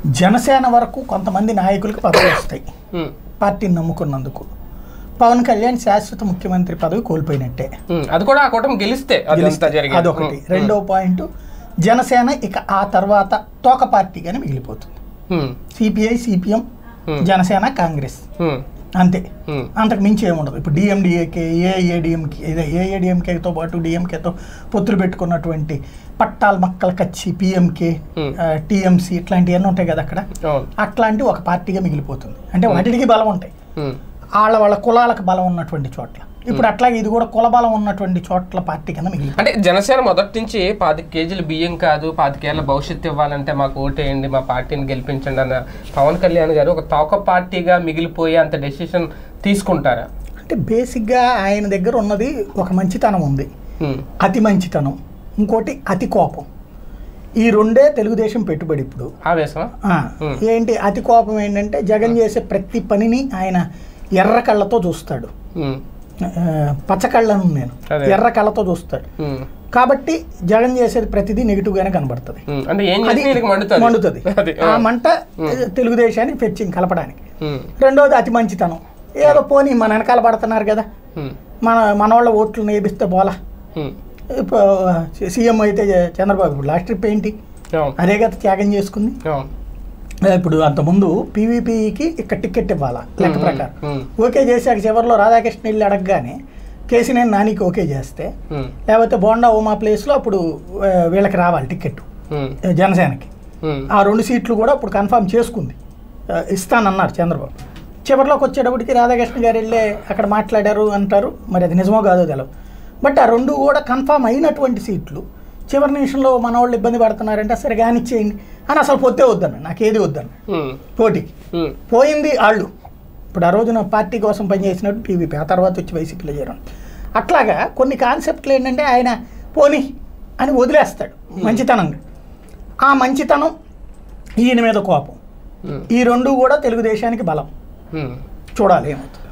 జనసేన వరకు కొంతమంది నాయకులకు పదవులు వస్తాయి ఉమ్, పార్టీని నమ్ముకున్నందుకు పవన్ కళ్యాణ్ శాశ్వత ముఖ్యమంత్రి పదవి కోల్పోయినట్టే ఉమ్, అది కూడా ఆ కూటమి గెలిస్తే అదంతా జరిగింది అదొకటి రెండో పాయింట్ జనసేన ఇక ఆ తర్వాత తోక పార్టీగానే మిగిలిపోతుంది ఉమ్, CPI CPM Hmm. Janasena Congress ఉమ్, అంతే ఉమ్, అంతకు మించి ఏముండదు ఇప్పుడు డిఎండిఏకే ఏఏడిఎంకే ఇదే ఏఏడిఎంకేతో పాటు డిఎంకేతో పొత్తులు పెట్టుకున్నటువంటి పట్టాల్ మక్కల కచ్చి పిఎంకే Hmm. టిఎంసి ఇట్లాంటివన్నీ ఉంటాయి కదా అక్కడ అవును అట్లాంటి ఒక పార్టీగా మిగిలిపోతుంది అంటే వాటికి బలం ఉంటాయి ఉమ్, వాళ్ళ వాళ్ళ కులాలకు బలం ఉన్నటువంటి చోట్ల ఇప్పుడు అట్లాగే ఇది కూడా కుల బలం ఉన్నటువంటి చోట్ల పార్టీ కింద మిగిలి అంటే జనసేన మొదటి నుంచి పాతిక కేజీలు బియ్యం కాదు పాతికేళ్ల భవిష్యత్తు ఇవ్వాలంటే మాకు ఓటేయండి మా పార్టీని గెలిపించండి అన్న పవన్ కళ్యాణ్ గారు ఒక తోక పార్టీగా మిగిలిపోయి అంత డెసిషన్ తీసుకుంటారా అంటే బేసిక్గా ఆయన దగ్గర ఉన్నది ఒక మంచితనం ఉంది ఉమ్, అతి మంచితనం ఇంకోటి అతి కోపం ఈ రెండే తెలుగుదేశం పెట్టుబడి ఇప్పుడు ఆవేశమా ఆ, Hmm. ఏంటి అతి కోపం ఏంటంటే జగన్ చేసే ప్రతి పనిని ఆయన ఎర్ర కళ్ళతో చూస్తాడు ఉమ్, ఆ, పచ్చ కళ్ళను నేను అదే. ఎర్ర కళ్ళతో చూస్తాడు ఉమ్, కాబట్టి జగన్ చేసేది ప్రతిదీ నెగిటివ్ గానే కనబడుతుంది ఉమ్, అంటే ఏం అది చేసి వీళ్ళకి మండుతుంది మండుతుంది అది ఆ మంట తెలుగుదేశానికి ఫెచ్చింగ్ కలపడానికి ఉమ్, రెండోది అతి మంచితనం ఏదో పోనీ మన వెనకాల పడుతున్నారు కదా ఉమ్, మన మన వాళ్ళ ఓట్లు నేపిస్తే బోలా ఉమ్, ఇప్పుడు సీఎం అయితే చంద్రబాబు ఇప్పుడు లాస్ట్ ట్రిప్ ఏంటి అవును అదే కదా త్యాగం చేసుకుంది అవును ఇప్పుడు అంతకుముందు పీవీపీకి ఇక్కడ టికెట్ ఇవ్వాలా లెక్క ఉమ్, ప్రకారం ఉమ్, ఓకే చేశాక చివరిలో రాధాకృష్ణ వెళ్ళి అడగగానే కేసీనేని నానికి ఓకే చేస్తే ఉమ్, లేకపోతే బోండా ఉమా ప్లేస్లో అప్పుడు ఆ, వీళ్ళకి రావాలి టికెట్ ఉమ్, జనసేనకి ఉమ్, ఆ రెండు సీట్లు కూడా ఇప్పుడు కన్ఫర్మ్ చేసుకుంది ఆ, ఇస్తానన్నారు చంద్రబాబు చివరిలోకి వచ్చేటప్పటికి రాధాకృష్ణ గారు వెళ్ళే అక్కడ మాట్లాడారు అంటారు మరి అది నిజమో కాదో తెలియదు బట్ ఆ రెండు కూడా కన్ఫర్మ్ అయినటువంటి సీట్లు చివరి నిమిషంలో మన వాళ్ళు ఇబ్బంది పడుతున్నారంటే సరే కానిచ్చేయండి అని అసలు పొత్తే వద్దన్న నాకేది వద్దన్న ఉమ్, పోటీకి ఉమ్, పోయింది వాళ్ళు ఇప్పుడు ఆ రోజున పార్టీ కోసం పనిచేసినట్టు టీవీపీ ఆ తర్వాత వచ్చి వైసీపీలో చేరడం అట్లాగా కొన్ని కాన్సెప్ట్లు ఏంటంటే ఆయన పోని అని వదిలేస్తాడు మంచితనంగా ఆ మంచితనం ఈయన మీద కోపం ఉమ్, ఈ రెండు కూడా తెలుగుదేశానికి బలం ఉమ్. చూడాలి ఏమవుతుంది